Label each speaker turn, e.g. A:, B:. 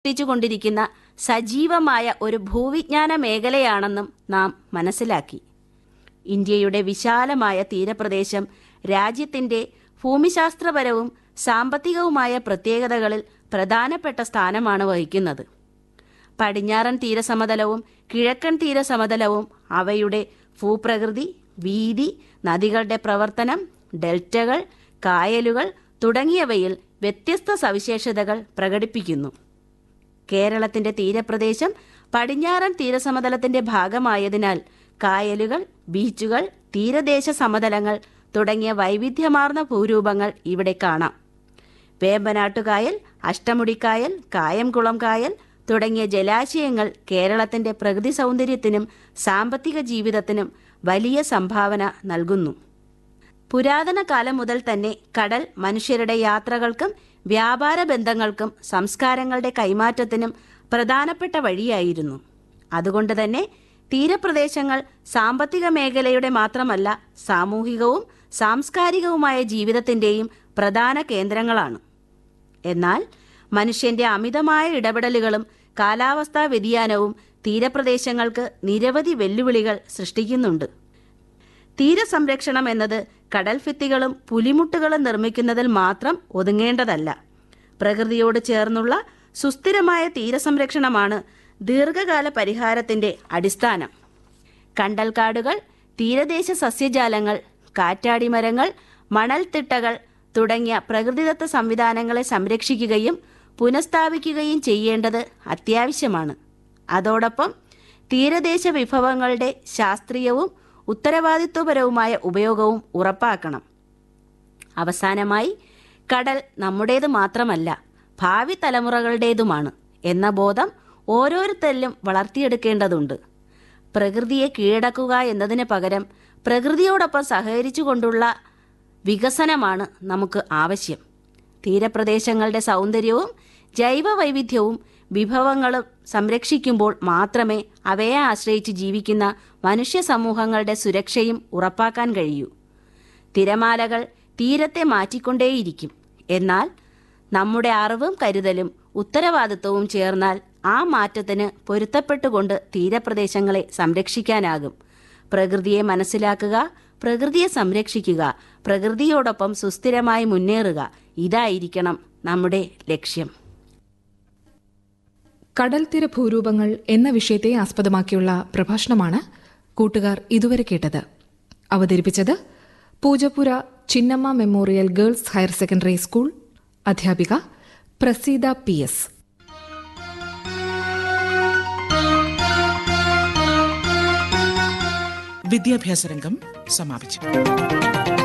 A: സൃഷ്ടിച്ചുകൊണ്ടിരിക്കുന്ന സജീവമായ ഒരു ഭൂവിജ്ഞാന മേഖലയാണെന്നും നാം മനസ്സിലാക്കി ഇന്ത്യയുടെ വിശാലമായ തീരപ്രദേശം രാജ്യത്തിന്റെ ഭൂമിശാസ്ത്രപരവും സാമ്പത്തികവുമായ പ്രത്യേകതകളിൽ പ്രധാനപ്പെട്ട സ്ഥാനമാണ് വഹിക്കുന്നത് പടിഞ്ഞാറൻ തീരസമതലവും കിഴക്കൻ തീരസമതലവും അവയുടെ ഭൂപ്രകൃതി വീതി നദികളുടെ പ്രവർത്തനം ഡെൽറ്റകൾ കായലുകൾ തുടങ്ങിയവയിൽ വ്യത്യസ്ത സവിശേഷതകൾ പ്രകടിപ്പിക്കുന്നു കേരളത്തിന്റെ തീരപ്രദേശം പടിഞ്ഞാറൻ തീരസമതലത്തിന്റെ ഭാഗമായതിനാൽ കായലുകൾ ബീച്ചുകൾ തീരദേശ സമതലങ്ങൾ തുടങ്ങിയ വൈവിധ്യമാർന്ന ഭൂരൂപങ്ങൾ ഇവിടെ കാണാം വേമ്പനാട്ടുകായൽ അഷ്ടമുടിക്കായൽ കായംകുളം കായൽ തുടങ്ങിയ ജലാശയങ്ങൾ കേരളത്തിന്റെ പ്രകൃതി സൗന്ദര്യത്തിനും സാമ്പത്തിക ജീവിതത്തിനും വലിയ സംഭാവന നൽകുന്നു പുരാതന കാലം മുതൽ തന്നെ കടൽ മനുഷ്യരുടെ യാത്രകൾക്കും വ്യാപാര ബന്ധങ്ങൾക്കും സംസ്കാരങ്ങളുടെ കൈമാറ്റത്തിനും പ്രധാനപ്പെട്ട വഴിയായിരുന്നു അതുകൊണ്ട് തന്നെ തീരപ്രദേശങ്ങൾ സാമ്പത്തിക മേഖലയുടെ മാത്രമല്ല സാമൂഹികവും സാംസ്കാരികവുമായ ജീവിതത്തിന്റെയും പ്രധാന കേന്ദ്രങ്ങളാണ് എന്നാൽ മനുഷ്യന്റെ അമിതമായ ഇടപെടലുകളും കാലാവസ്ഥാ വ്യതിയാനവും തീരപ്രദേശങ്ങൾക്ക് നിരവധി വെല്ലുവിളികൾ സൃഷ്ടിക്കുന്നുണ്ട് തീരസംരക്ഷണം എന്നത് കടൽ ഭിത്തികളും പുലിമുട്ടുകളും നിർമ്മിക്കുന്നതിൽ മാത്രം ഒതുങ്ങേണ്ടതല്ല പ്രകൃതിയോട് ചേർന്നുള്ള സുസ്ഥിരമായ തീരസംരക്ഷണമാണ് ദീർഘകാല പരിഹാരത്തിന്റെ അടിസ്ഥാനം കണ്ടൽക്കാടുകൾ തീരദേശ സസ്യജാലങ്ങൾ കാറ്റാടിമരങ്ങൾ മണൽത്തിട്ടകൾ തുടങ്ങിയ പ്രകൃതിദത്ത സംവിധാനങ്ങളെ സംരക്ഷിക്കുകയും പുനഃസ്ഥാപിക്കുകയും ചെയ്യേണ്ടത് അത്യാവശ്യമാണ് അതോടൊപ്പം തീരദേശ വിഭവങ്ങളുടെ ശാസ്ത്രീയവും ഉത്തരവാദിത്വപരവുമായ ഉപയോഗവും ഉറപ്പാക്കണം അവസാനമായി കടൽ നമ്മുടേത് മാത്രമല്ല ഭാവി തലമുറകളുടേതുമാണ് എന്ന ബോധം ഓരോരുത്തരിലും വളർത്തിയെടുക്കേണ്ടതുണ്ട് പ്രകൃതിയെ കീഴടക്കുക എന്നതിന് പകരം പ്രകൃതിയോടൊപ്പം സഹകരിച്ചുകൊണ്ടുള്ള വികസനമാണ് നമുക്ക് ആവശ്യം തീരപ്രദേശങ്ങളുടെ സൗന്ദര്യവും ജൈവ വൈവിധ്യവും വിഭവങ്ങളും സംരക്ഷിക്കുമ്പോൾ മാത്രമേ അവയെ ആശ്രയിച്ച് ജീവിക്കുന്ന മനുഷ്യ സമൂഹങ്ങളുടെ സുരക്ഷയും ഉറപ്പാക്കാൻ കഴിയൂ തിരമാലകൾ തീരത്തെ മാറ്റിക്കൊണ്ടേയിരിക്കും എന്നാൽ നമ്മുടെ അറിവും കരുതലും ഉത്തരവാദിത്വവും ചേർന്നാൽ ആ മാറ്റത്തിന് പൊരുത്തപ്പെട്ടുകൊണ്ട് തീരപ്രദേശങ്ങളെ സംരക്ഷിക്കാനാകും പ്രകൃതിയെ മനസ്സിലാക്കുക പ്രകൃതിയെ സംരക്ഷിക്കുക പ്രകൃതിയോടൊപ്പം സുസ്ഥിരമായി മുന്നേറുക ഇതായിരിക്കണം നമ്മുടെ ലക്ഷ്യം
B: കടൽത്തീര ഭൂരൂപങ്ങൾ എന്ന വിഷയത്തെ ആസ്പദമാക്കിയുള്ള പ്രഭാഷണമാണ് കൂട്ടുകാർ ഇതുവരെ കേട്ടത് അവതരിപ്പിച്ചത് Poojappura Chinnamma memorial girls higher secondary school അധ്യാപിക പ്രസീത പി എസ്
C: വിദ്യാഭ്യാസ രംഗം സമാപിച്ചു